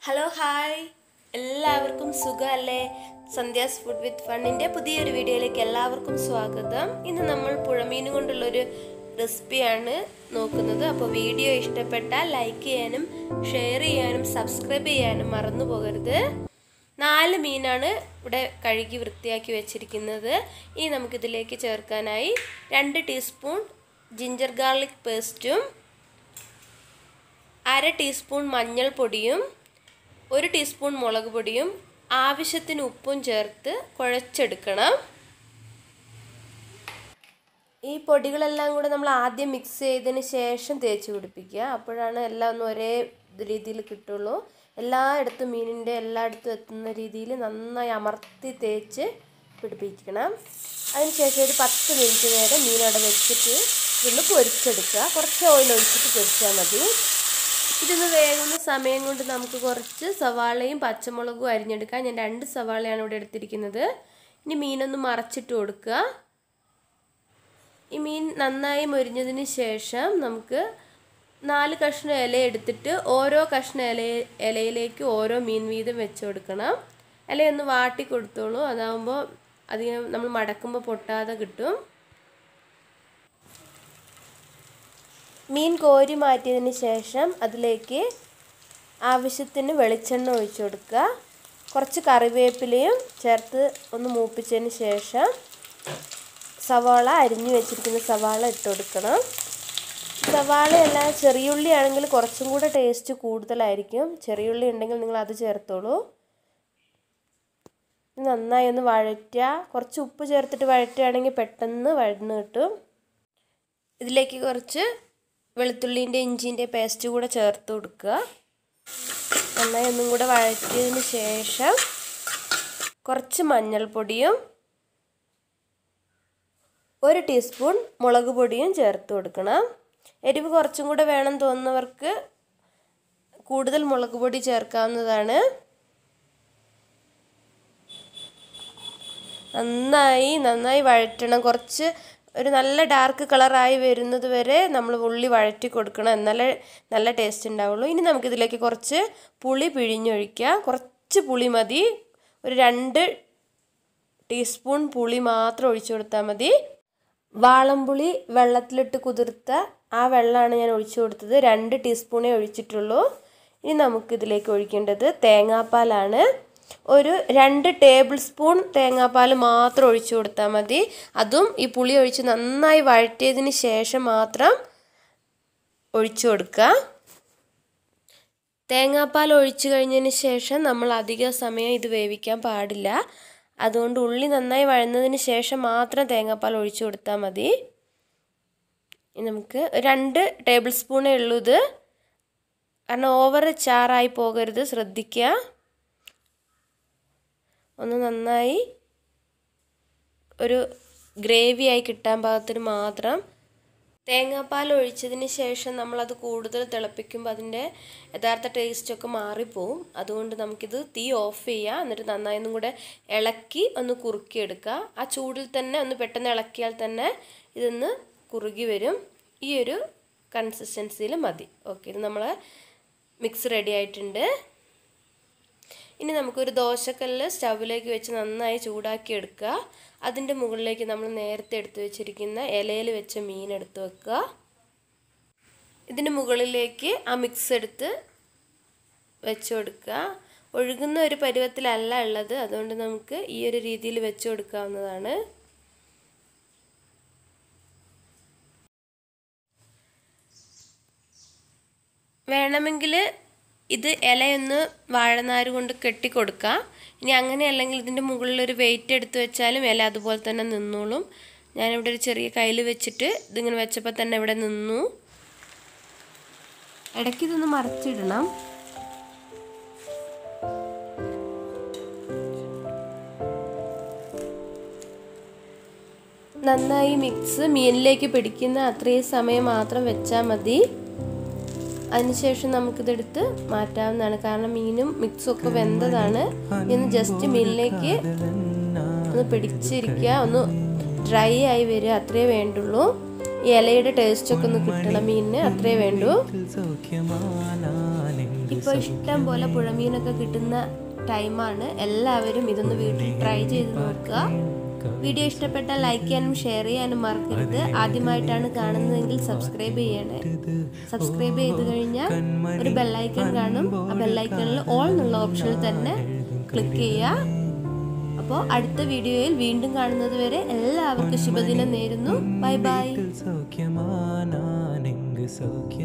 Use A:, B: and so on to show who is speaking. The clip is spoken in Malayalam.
A: ഹലോ ഹായ് എല്ലാവർക്കും സുഖമല്ലേ സന്ധ്യാസ് ഫുഡ് വിത്ത് ഫണ്ണിൻ്റെ പുതിയൊരു വീഡിയോയിലേക്ക് എല്ലാവർക്കും സ്വാഗതം ഇന്ന് നമ്മൾ പുഴമീൻ കൊണ്ടുള്ളൊരു റെസിപ്പിയാണ് നോക്കുന്നത് അപ്പോൾ വീഡിയോ ഇഷ്ടപ്പെട്ടാൽ ലൈക്ക് ചെയ്യാനും ഷെയർ ചെയ്യാനും സബ്സ്ക്രൈബ് ചെയ്യാനും മറന്നു പോകരുത് നാല് മീനാണ് ഇവിടെ കഴുകി വൃത്തിയാക്കി വെച്ചിരിക്കുന്നത് ഇനി നമുക്കിതിലേക്ക് ചേർക്കാനായി രണ്ട് ടീസ്പൂൺ ജിഞ്ചർ ഗാർലിക് പേസ്റ്റും അര ടീസ്പൂൺ മഞ്ഞൾപ്പൊടിയും ഒരു ടീസ്പൂൺ മുളക് പൊടിയും ആവശ്യത്തിന് ഉപ്പും ചേർത്ത് കുഴച്ചെടുക്കണം ഈ പൊടികളെല്ലാം കൂടെ നമ്മൾ ആദ്യം മിക്സ് ചെയ്തതിന് ശേഷം തേച്ച് പിടിപ്പിക്കുക അപ്പോഴാണ് എല്ലാം ഒന്ന് ഒരേ രീതിയിൽ കിട്ടുള്ളൂ എല്ലായിടത്തും മീനിൻ്റെ എല്ലായിടത്തും എത്തുന്ന രീതിയിൽ നന്നായി അമർത്തി തേച്ച് പിടിപ്പിക്കണം അതിനുശേഷം ഒരു പത്ത് മിനിറ്റ് നേരം മീൻ അവിടെ വെച്ചിട്ട് ഇതൊന്ന് പൊരിച്ചെടുക്കുക കുറച്ച് ഓയിൽ ഒഴിച്ചിട്ട് പൊരിച്ചാൽ മതി ഇതൊന്ന് വേകുന്ന സമയം കൊണ്ട് നമുക്ക് കുറച്ച് സവാളയും പച്ചമുളകും അരിഞ്ഞെടുക്കാം ഞാൻ രണ്ട് സവാളയാണ് ഇവിടെ എടുത്തിരിക്കുന്നത് ഇനി മീനൊന്ന് മറച്ചിട്ട് കൊടുക്കുക ഈ മീൻ നന്നായി മൊരിഞ്ഞതിന് ശേഷം നമുക്ക് നാല് കഷ്ണം ഇല എടുത്തിട്ട് ഓരോ കഷ്ണം ഇല ഇലയിലേക്ക് ഓരോ മീൻ വീതം വെച്ച് കൊടുക്കണം ഇലയൊന്ന് വാട്ടി കൊടുത്തോളൂ അതാകുമ്പോൾ അധികം നമ്മൾ മടക്കുമ്പോൾ പൊട്ടാതെ കിട്ടും മീൻ കോരി മാറ്റിയതിന് ശേഷം അതിലേക്ക് ആവശ്യത്തിന് വെളിച്ചെണ്ണ ഒഴിച്ചു കൊടുക്കുക കുറച്ച് കറിവേപ്പിലയും ചേർത്ത് ഒന്ന് മൂപ്പിച്ചതിന് ശേഷം സവാള അരിഞ്ഞു വെച്ചിരിക്കുന്ന സവാള ഇട്ട് കൊടുക്കണം സവാളയെല്ലാം ചെറിയുള്ളി ആണെങ്കിൽ കുറച്ചും കൂടെ ടേസ്റ്റ് കൂടുതലായിരിക്കും ചെറിയുള്ളി ഉണ്ടെങ്കിൽ നിങ്ങൾ അത് ചേർത്തോളൂ നന്നായി ഒന്ന് വഴറ്റുക കുറച്ച് ഉപ്പ് ചേർത്തിട്ട് വഴറ്റുകയാണെങ്കിൽ പെട്ടെന്ന് വഴന്ന് കിട്ടും ഇതിലേക്ക് കുറച്ച് വെളുത്തുള്ളീൻ്റെ ഇഞ്ചിൻ്റെ പേസ്റ്റ് കൂടെ ചേർത്ത് കൊടുക്കുക നന്നായി ഒന്നും കൂടെ വഴറ്റിയതിന് ശേഷം കുറച്ച് മഞ്ഞൾപ്പൊടിയും ഒരു ടീസ്പൂൺ മുളക് പൊടിയും ചേർത്ത് കൊടുക്കണം എരിവ് കുറച്ചും കൂടെ വേണം തോന്നുന്നവർക്ക് കൂടുതൽ മുളക് പൊടി ചേർക്കാവുന്നതാണ് നന്നായി നന്നായി വഴറ്റണം കുറച്ച് ഒരു നല്ല ഡാർക്ക് കളറായി വരുന്നത് വരെ നമ്മൾ ഉള്ളി വഴറ്റി കൊടുക്കണം എന്നാലേ നല്ല ടേസ്റ്റ് ഉണ്ടാവുള്ളൂ ഇനി നമുക്കിതിലേക്ക് കുറച്ച് പുളി പിഴിഞ്ഞൊഴിക്കുക കുറച്ച് പുളി മതി ഒരു രണ്ട് ടീസ്പൂൺ പുളി മാത്രം ഒഴിച്ചു കൊടുത്താൽ മതി വാളംപുളി വെള്ളത്തിലിട്ട് കുതിർത്ത ആ വെള്ളമാണ് ഞാൻ ഒഴിച്ചു കൊടുത്തത് രണ്ട് ടീസ്പൂണേ ഒഴിച്ചിട്ടുള്ളൂ ഇനി നമുക്കിതിലേക്ക് ഒഴിക്കേണ്ടത് തേങ്ങാപ്പാലാണ് ഒരു രണ്ട് ടേബിൾ സ്പൂൺ തേങ്ങാപ്പാൽ മാത്രം ഒഴിച്ചു കൊടുത്താൽ മതി അതും ഈ പുളി ഒഴിച്ച് നന്നായി വഴറ്റിയതിന് ശേഷം മാത്രം ഒഴിച്ചു കൊടുക്കുക തേങ്ങാപ്പാൽ ഒഴിച്ചു കഴിഞ്ഞതിന് ശേഷം നമ്മൾ അധിക സമയം ഇത് വേവിക്കാൻ പാടില്ല അതുകൊണ്ട് ഉള്ളി നന്നായി വഴന്നതിന് ശേഷം മാത്രം തേങ്ങാപ്പാൽ ഒഴിച്ചു കൊടുത്താൽ മതി നമുക്ക് രണ്ട് ടേബിൾ സ്പൂണേ ഉള്ളൂ ഇത് കാരണം ഓവർ ചാറായി പോകരുത് ശ്രദ്ധിക്കുക ഒന്ന് നന്നായി ഒരു ഗ്രേവി ആയി കിട്ടാൻ പാകത്തിന് മാത്രം തേങ്ങാപ്പാൽ ഒഴിച്ചതിന് ശേഷം നമ്മളത് കൂടുതൽ തിളപ്പിക്കുമ്പോൾ അതിൻ്റെ യഥാർത്ഥ ടേസ്റ്റൊക്കെ മാറിപ്പോവും അതുകൊണ്ട് നമുക്കിത് തീ ഓഫ് ചെയ്യുക എന്നിട്ട് നന്നായി ഒന്നും കൂടെ ഇളക്കി ഒന്ന് കുറുക്കിയെടുക്കുക ആ ചൂടിൽ തന്നെ ഒന്ന് പെട്ടെന്ന് ഇളക്കിയാൽ തന്നെ ഇതൊന്ന് കുറുകി വരും ഈ ഒരു കൺസിസ്റ്റൻസിയിൽ മതി ഓക്കെ ഇത് നമ്മൾ മിക്സ് റെഡി ആയിട്ടുണ്ട് ഇനി നമുക്കൊരു ദോശക്കല്ല് സ്റ്റൗവിലേക്ക് വെച്ച് നന്നായി ചൂടാക്കി എടുക്കുക അതിൻ്റെ മുകളിലേക്ക് നമ്മൾ നേരത്തെ എടുത്തു വെച്ചിരിക്കുന്ന ഇലയിൽ വെച്ച മീൻ എടുത്ത് വെക്കുക ഇതിന് മുകളിലേക്ക് ആ മിക്സ് എടുത്ത് വെച്ച് കൊടുക്കുക ഒഴുകുന്ന ഒരു പരുവത്തിലല്ല ഉള്ളത് അതുകൊണ്ട് നമുക്ക് ഈ ഒരു രീതിയിൽ വെച്ച് കൊടുക്കാവുന്നതാണ് വേണമെങ്കിൽ ഇത് ഇലയൊന്ന് വാഴനാര് കൊണ്ട് കെട്ടിക്കൊടുക്കാം ഇനി അങ്ങനെ അല്ലെങ്കിൽ ഇതിൻ്റെ മുകളിൽ ഒരു വെയിറ്റ് എടുത്ത് വെച്ചാലും ഇല അതുപോലെ തന്നെ നിന്നോളും ഞാനിവിടെ ഒരു ചെറിയ കയ്യിൽ വെച്ചിട്ട് ഇതിങ്ങനെ വെച്ചപ്പോൾ തന്നെ ഇവിടെ നിന്നു ഇടയ്ക്ക് ഇതൊന്ന് മറിച്ചിടണം നന്നായി മിക്സ് മീനിലേക്ക് പിടിക്കുന്ന അത്രയും സമയം മാത്രം വെച്ചാൽ മതി അതിനുശേഷം നമുക്കിതെടുത്ത് മാറ്റാവുന്നതാണ് കാരണം മീനും മിക്സും ഒക്കെ വെന്തതാണ് ഇന്ന് ജസ്റ്റ് മീനിലേക്ക് ഒന്ന് പിടിച്ചിരിക്കുക ഒന്ന് ഡ്രൈ ആയി വരിക അത്രേ വേണ്ടുള്ളൂ ഈ ഇലയുടെ ടേസ്റ്റ് ഒക്കെ ഒന്ന് കിട്ടണം മീനിന് അത്രേ വേണ്ടൂ
B: സൗഖ്യമാനാലിൻ
A: ഇപ്പോൾ ഇഷ്ടം പോലെ പുഴമീനൊക്കെ കിട്ടുന്ന ടൈമാണ് എല്ലാവരും ഇതൊന്ന് വീട്ടിൽ ട്രൈ ചെയ്ത് നോക്കുക വീഡിയോ ഇഷ്ടപ്പെട്ടാൽ ലൈക്ക് ചെയ്യാനും ഷെയർ ചെയ്യാനും മറക്കരുത് ആദ്യമായിട്ടാണ് കാണുന്നതെങ്കിൽ സബ്സ്ക്രൈബ് ചെയ്യണേ സബ്സ്ക്രൈബ് ചെയ്ത് കഴിഞ്ഞാൽ ഒരു ബെല്ലൈക്കൺ കാണും ആ ബെല്ലൈക്കണിൽ ഓൾ എന്നുള്ള ഓപ്ഷനിൽ തന്നെ ക്ലിക്ക് ചെയ്യുക അപ്പോൾ അടുത്ത വീഡിയോയിൽ വീണ്ടും കാണുന്നത് വരെ എല്ലാവർക്കും ശുഭദിനം നേരുന്നു ബൈ ബൈ
B: സൗഖ്യമാനാനെങ്ക് സൗഖ്യം